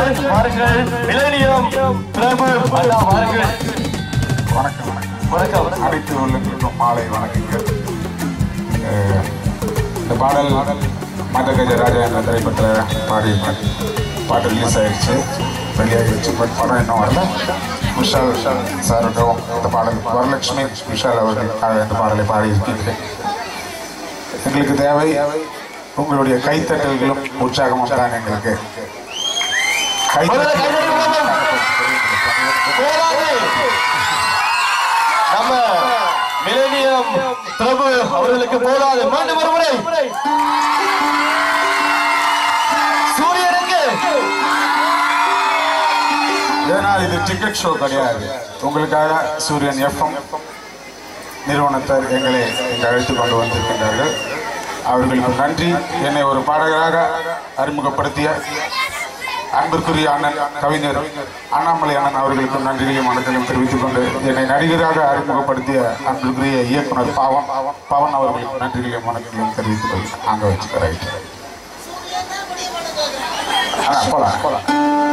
வாருங்கள் வாருங்கள் மிலேனியம் பிரபு அண்ணா வாருங்கள் வணக்கம் வணக்கம் அனைத்து உள்ளங்களுக்கும் மாலை வணக்கங்கள் அஹ், இந்த பாடல் மதகஜ ராஜா என்ற திரைப்படத்தில் பாடி பாட்டு ரிலீஸ் ஆயிடுச்சு வெளியாகிடுச்சு பட் படம் இன்னும் வரல விஷால் விஷால் சாருக்கும் இந்த பாடல் வரலட்சுமி விஷால் அவர்கள் அஹ், இந்த பாடலை பாடியிருக்கின்றேன் எங்களுக்கு தேவை உங்களுடைய கைத்தட்டல்களும் உற்சாகமும் தான் எங்களுக்கு முதல்ல கைதட்டல் போராடு. நம்ம மிலேனியம் பிரபு அவர்களுக்கு போதாது மீண்டும் ஒரு முறை சூரியனுக்கு ஏனால் இது டிக்கெட் ஷோ கிடையாது உங்களுக்காக சூரியன் எஃப்எம் நிறுவனத்தார் எங்களை இங்கு அழைத்து கொண்டு வந்திருக்கின்றார்கள் அவர்களுக்கு நன்றி என்னை ஒரு பாடகராக அறிமுகப்படுத்திய அன்பிற்குரிய அண்ணன் கவிஞர் அண்ணாமலை அண்ணன் அவர்களுக்கும் நன்றிகளையும் வணக்கங்களையும் தெரிவித்துக் கொண்டு என்னை நடிகராக அறிமுகப்படுத்திய அன்பிற்குரிய இயக்குனர் பவன் பவன் அவர்களுக்கு நன்றிகளையும் வணக்கங்களையும் தெரிவித்துக் கொண்டு அங்கே வச்சுக்கிறேன் போலாம் போலாம்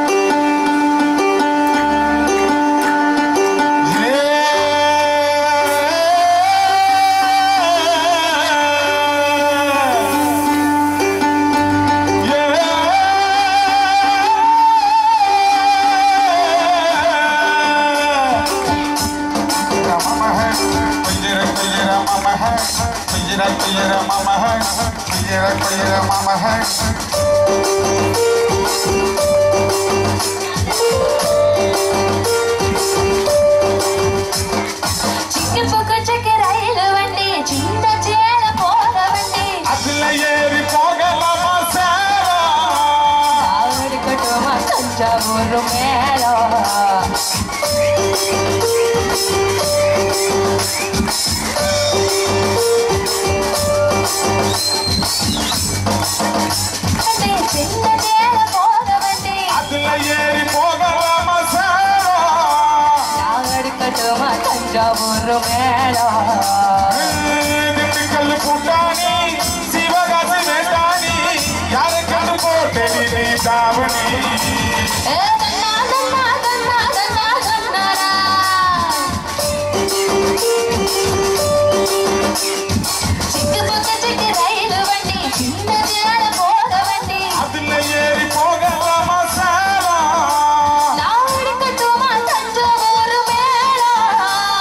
சிக்கு புக்கு சிக்கு ரயில் வண்டி சின்ன சேல போற வண்டி அதுல ஏறி போகலாமா சாரா இருக்கட்டுமா தஞ்சாவூர் மேலம் வண்டி, சின்ன சேல போற வண்டி அதுல ஏறி போகலாமா சாரா நான் இருக்கட்டுமா தஞ்சாவூர் மேலம் திண்டுக்கல் கூட்டாணி சிவகாசி வேட்டாணி யாரை கண்டு போட்டேன் நீ தாவணி ஏ தன்னா தன்னா தன்னா தன்னா தன்னாரா சிக்கு புக்கு சிக்கு ரயில் வண்டி சின்ன சேல போற வண்டி அதுல ஏறி போகலாமா சாரா நான் இருக்கட்டுமா தஞ்சாவூர் மேளம்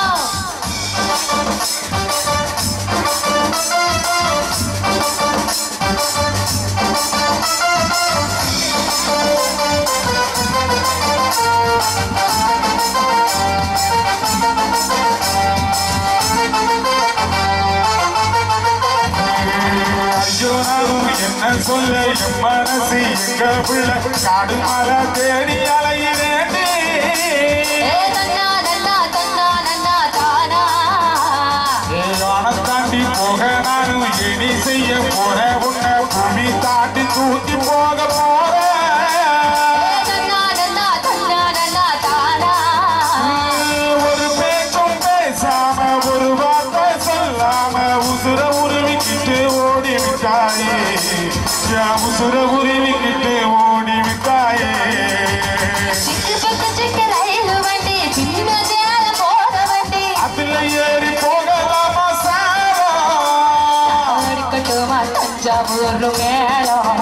ஐயோ நானும் என்ன சொல்ல என் மனசு எங்க பிள்ளை காடு மலை தேடி அலையிறேன் ஏ தன்னா நன்னா தன்னா நன்னா தானா ஏகான தாண்டி போக நானும் இனி செய்ய போற உன்னை புவி தாண்டி தூக்கி போக போறேன் ஏ தன்னா நன்னா தன்னா நன்னா தானா ஒரு பேச்சும் பேசாம ஒரு வார்த்தை சொல்லாம உசுர உருவிக்கிட்டு ஓடி விட்டாயே என் உசுர உருவிக்கிட்டு ஓடி விட்டாயே சிக்கு புக்கு சிக்கு ரயில் வண்டி சின்ன சேல போற வண்டி அதுல ஏறி போகலாமா சாரா நான் இருக்கட்டுமா தஞ்சாவூர் மேளம்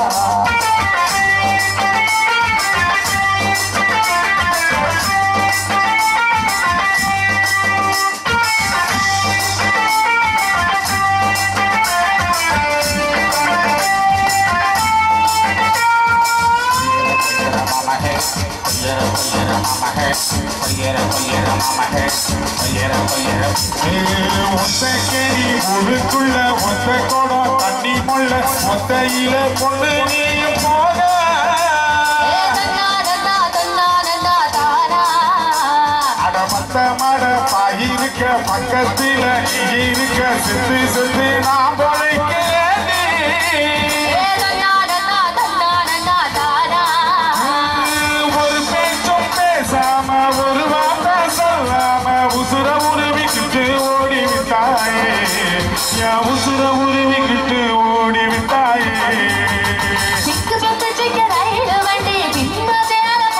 ஒத்தக்கேரி ஊருக்குள்ள ஒத்த குடம் தண்ணி முள்ள ஒத்தையில கொண்டு நீயும் போக ஏ தன்னா நன்னா தன்னா நன்னா தானா அட மத்த மட பாயிருக்க பக்கத்தில நீ இருக்க செத்து செத்து நான் பொழைக்கிறேன் ஏ தன்னா நன்னா தன்னா நன்னா தானா ஒரு பேச்சும் பேசாம ஒரு வார்த்தை சொல்லாம உசுர உருவிக்கிட்டு ஓடி விட்டாயே என் உசுர உருவிக்கிட்டு ஓடி விட்டாயே சிக்கு புக்கு சிக்கு ரயில் வண்டி சின்ன சேல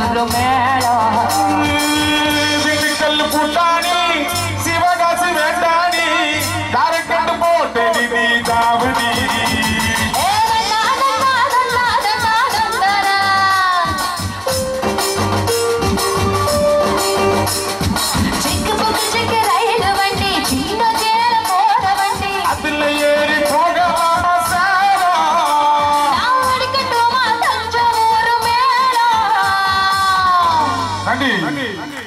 ஒரு மேளம் வீட்டுக்கல் புட்டாணி சிவகாசி வேண்டாணி காரைக்கட்டு போட்டு நீ தாவணி ஏ நாதன் நாதன் நாதன் நாதன் தானா சிக்கு புக்கு சிக்கு ரயில் வண்டி சின்ன தேர போற வண்டி அதுல ஏறி போகலாமா சேலம் நான் அடிக்கட்டுமா தஞ்சாவூர் மேளம் நன்றி